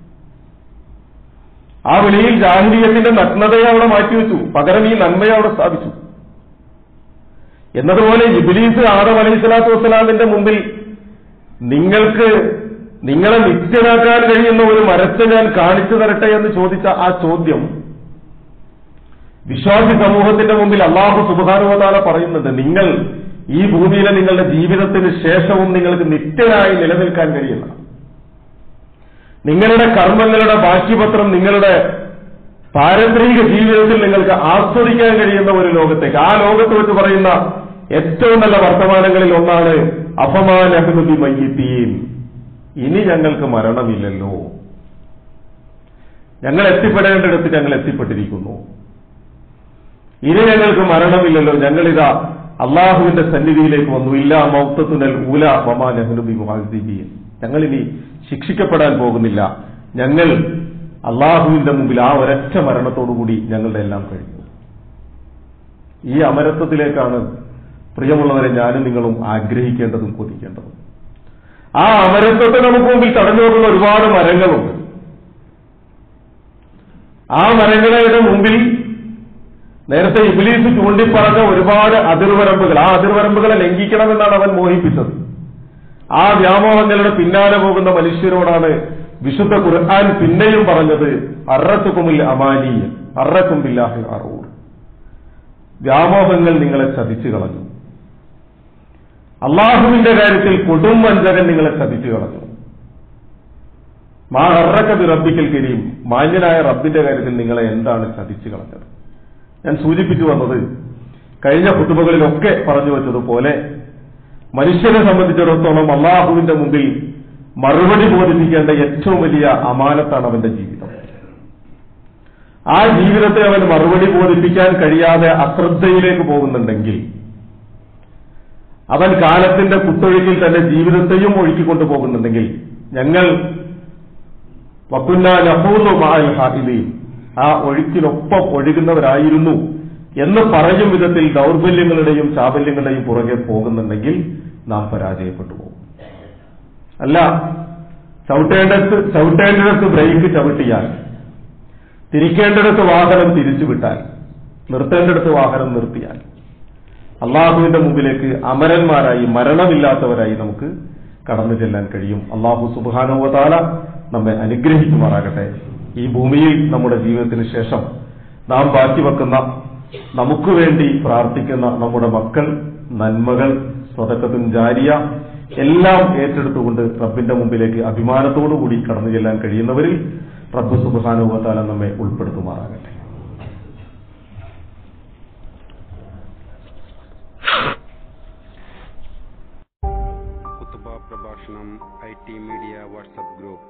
ആ വിളിയിൽ ജാഹിലീയത്തിന്റെ നഗ്നതയെ അവിടെ മാറ്റിവെച്ചു പകരം ഈ നന്മയെ അവിടെ സ്ഥാപിച്ചു എന്നതുപോലെ ഇബിലീസ് ആദം അലൈഹി സ്വലാത്തു വസ്സലാമിന്റെ മുമ്പിൽ നിങ്ങൾക്ക് നിങ്ങളെ നിത്യനാക്കാൻ കഴിയുന്ന ഒരു മരത്തെ ഞാൻ കാണിച്ചു തരട്ടെ എന്ന് ചോദിച്ച ആ ചോദ്യം വിശ്വാസി സമൂഹത്തിന്റെ മുമ്പിൽ അള്ളാഹു സുബാനുവതാല പറയുന്നുണ്ട് നിങ്ങൾ ഈ ഭൂമിയിലെ നിങ്ങളുടെ ജീവിതത്തിന് ശേഷവും നിങ്ങൾക്ക് നിത്യനായി നിലനിൽക്കാൻ കഴിയുന്ന നിങ്ങളുടെ കർമ്മങ്ങളുടെ ബാക്കിപത്രം നിങ്ങളുടെ പാരമ്പരിക ജീവിതത്തിൽ നിങ്ങൾക്ക് ആസ്വദിക്കാൻ കഴിയുന്ന ഒരു ലോകത്തേക്ക് ആ ലോകത്ത് വെച്ച് പറയുന്ന ഏറ്റവും നല്ല വർത്തമാനങ്ങളിൽ ഒന്നാണ് അഫമാൻ അഹ്മദി മയ്യത്തീൻ ഇനി ഞങ്ങൾക്ക് മരണമില്ലല്ലോ ഞങ്ങൾ എത്തിപ്പെടേണ്ടിടത്ത് ഞങ്ങൾ എത്തിപ്പെട്ടിരിക്കുന്നു ഇനി ഞങ്ങൾക്ക് മരണമില്ലല്ലോ ഞങ്ങളിതാ അള്ളാഹുവിന്റെ സന്നിധിയിലേക്ക് വന്നു ഇല്ല മൗത്തത്തുനൽ ഊല വമാ നെഹ്ലുബി മുഹാദിബീൻ ഞങ്ങളിനി ശിക്ഷിക്കപ്പെടാൻ പോകുന്നില്ല ഞങ്ങൾ അള്ളാഹുവിന്റെ മുമ്പിൽ ആ ഒരൊറ്റ മരണത്തോടുകൂടി ഞങ്ങളുടെ എല്ലാം കഴിഞ്ഞു ഈ അമരത്വത്തിലേക്കാണ് പ്രിയമുള്ളവരെ ഞാനും നിങ്ങളും ആഗ്രഹിക്കേണ്ടതും കൊതിക്കേണ്ടതും ആ അമരത്വത്തെ നമുക്ക് മുമ്പിൽ തടഞ്ഞു നോക്കുന്ന ഒരുപാട് മരങ്ങളുണ്ട് ആ മരങ്ങളുടെ മുമ്പിൽ നേരത്തെ ഇബിലീസ് ചൂണ്ടിപ്പറഞ്ഞ ഒരുപാട് അതിർവരമ്പുകൾ ആ അതിർവരമ്പുകളെ ലംഘിക്കണമെന്നാണ് അവൻ മോഹിപ്പിച്ചത് ആ വ്യാമോഹങ്ങളുടെ പിന്നാലെ പോകുന്ന മനുഷ്യരോടാണ് വിശുദ്ധ ഖുർആൻ പിന്നെയും പറഞ്ഞത് അറത്തുക്കുമിൽ അമാനീയ അറക്കും ബില്ലാഹി അറൂർ വ്യാമോഹങ്ങൾ നിങ്ങളെ ചതിച്ചു കളഞ്ഞു അള്ളാഹുവിന്റെ കാര്യത്തിൽ കൊടും വഞ്ചകൻ നിങ്ങളെ ചതിച്ചു കളഞ്ഞു മാ അറക്കബി റബ്ബിക്കൽ കരീം മാന്യനായ റബ്ബിന്റെ കാര്യത്തിൽ നിങ്ങളെ എന്താണ് ചതിച്ചു കളഞ്ഞത് ഞാൻ സൂചിപ്പിച്ചു വന്നത് കഴിഞ്ഞ കുത്തുബകളിലൊക്കെ പറഞ്ഞു വെച്ചതുപോലെ മനുഷ്യനെ സംബന്ധിച്ചിടത്തോളം അള്ളാഹുവിന്റെ മുമ്പിൽ മറുപടി ബോധിപ്പിക്കേണ്ട ഏറ്റവും വലിയ അമാനത്താണ് അവന്റെ ജീവിതം ആ ജീവിതത്തെ അവൻ മറുപടി ബോധിപ്പിക്കാൻ കഴിയാതെ അശ്രദ്ധയിലേക്ക് പോകുന്നുണ്ടെങ്കിൽ അവൻ കാലത്തിന്റെ കുത്തൊഴുക്കിൽ തന്റെ ജീവിതത്തെയും ഒഴുക്കിക്കൊണ്ടു പോകുന്നുണ്ടെങ്കിൽ ഞങ്ങൾ വക്കുന്നാഹൂലുമായും ആ ഒഴുക്കിനൊപ്പം ഒഴുകുന്നവരായിരുന്നു എന്ന് പറയും വിധത്തിൽ ദൗർബല്യങ്ങളുടെയും ചാബല്യങ്ങളുടെയും പുറകെ പോകുന്നുണ്ടെങ്കിൽ നാം പരാജയപ്പെട്ടു പോകും അല്ല ചവിട്ടേണ്ടടുത്ത് ചവിട്ടേണ്ടിടത്ത് ബ്രേക്ക് ചവിട്ടിയാൽ തിരിക്കേണ്ടിടത്ത് വാഹനം തിരിച്ചുവിട്ടാൽ നിർത്തേണ്ടിടത്ത് വാഹനം നിർത്തിയാൽ അള്ളാഹുവിന്റെ മുമ്പിലേക്ക് അമരന്മാരായി മരണമില്ലാത്തവരായി നമുക്ക് കടന്നു ചെല്ലാൻ കഴിയും അള്ളാഹു സുബാനുവതാല നമ്മെ അനുഗ്രഹിക്കുമാറാകട്ടെ ഈ ഭൂമിയിൽ നമ്മുടെ ജീവിതത്തിന് ശേഷം നാം ബാക്കി വെക്കുന്ന നമുക്ക് വേണ്ടി പ്രാർത്ഥിക്കുന്ന നമ്മുടെ മക്കൾ നന്മകൾ സ്വതക്കത്തും ജാരിയ എല്ലാം ഏറ്റെടുത്തുകൊണ്ട് റബ്ബിന്റെ മുമ്പിലേക്ക് അഭിമാനത്തോടുകൂടി കടന്നു ചെല്ലാൻ കഴിയുന്നവരിൽ റബ്ബ് സുബാനുവതാല നമ്മെ ഉൾപ്പെടുത്തുമാറാകട്ടെ കുത്തുബ പ്രഭാഷണം I T media WhatsApp group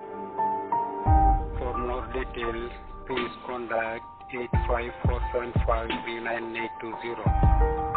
for more details please contact eight five four seven five three nine eight two zero